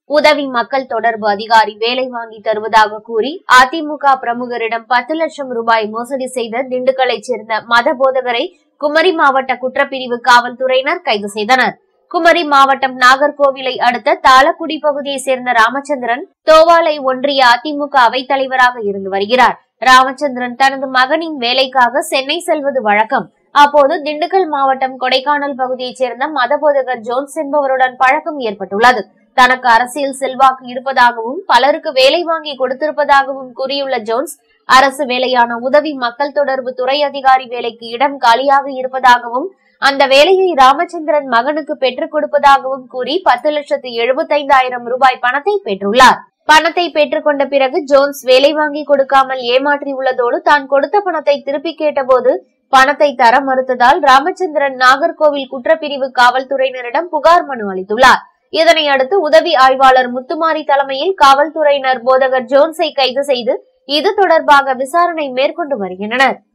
உதவி மக்கள் தொடர்பு அதிகாரி வேலை வாங்கி தருவதாக கூறி அதிமுக பிரமுகரிடம் பத்து லட்சம் ரூபாய் மோசடி செய்த திண்டுக்கல்லைச் சேர்ந்த மத போதகரை குமரி மாவட்ட குற்றப்பிரிவு காவல்துறையினர் கைது செய்தனர் குமரி மாவட்டம் நாகர்கோவிலை அடுத்த தாளக்குடி பகுதியைச் சேர்ந்த ராமச்சந்திரன் தோவாலை ஒன்றிய அதிமுக அவைத்தலைவராக இருந்து வருகிறார் ராமச்சந்திரன் தனது மகனின் வேலைக்காக சென்னை செல்வது வழக்கம் அப்போது திண்டுக்கல் மாவட்டம் கொடைக்கானல் பகுதியைச் சேர்ந்த மதபோதகர் ஜோன்ஸ் என்பவருடன் பழக்கம் ஏற்பட்டுள்ளது தனக்கு அரசியல் செல்வாக்கு இருப்பதாகவும் பலருக்கு வேலை வாங்கி கொடுத்திருப்பதாகவும் கூறியுள்ள ஜோன்ஸ் அரசு வேலையான உதவி மக்கள் தொடர்பு துறை அதிகாரி வேலைக்கு இடம் காலியாக இருப்பதாகவும் அந்த வேலையை ராமச்சந்திரன் மகனுக்கு பெற்றுக் கொடுப்பதாகவும் கூறி பத்து லட்சத்து எழுபத்தைந்தாயிரம் ரூபாய் பணத்தை பெற்றுள்ளார் பணத்தை பெற்றுக்கொண்ட பிறகு ஜோன்ஸ் வேலை வாங்கி கொடுக்காமல் ஏமாற்றியுள்ளதோடு தான் கொடுத்த பணத்தை திருப்பி கேட்டபோது பணத்தை தர மறுத்ததால் ராமச்சந்திரன் நாகர்கோவில் குற்றப்பிரிவு காவல்துறையினரிடம் புகார் மனு அளித்துள்ளார் இதனை அடுத்து உதவி ஆய்வாளர் முத்துமாரி தலைமையில் காவல்துறையினர் போதகர் ஜோன்ஸை கைது செய்து இது தொடர்பாக விசாரணை மேற்கொண்டு வருகின்றனர்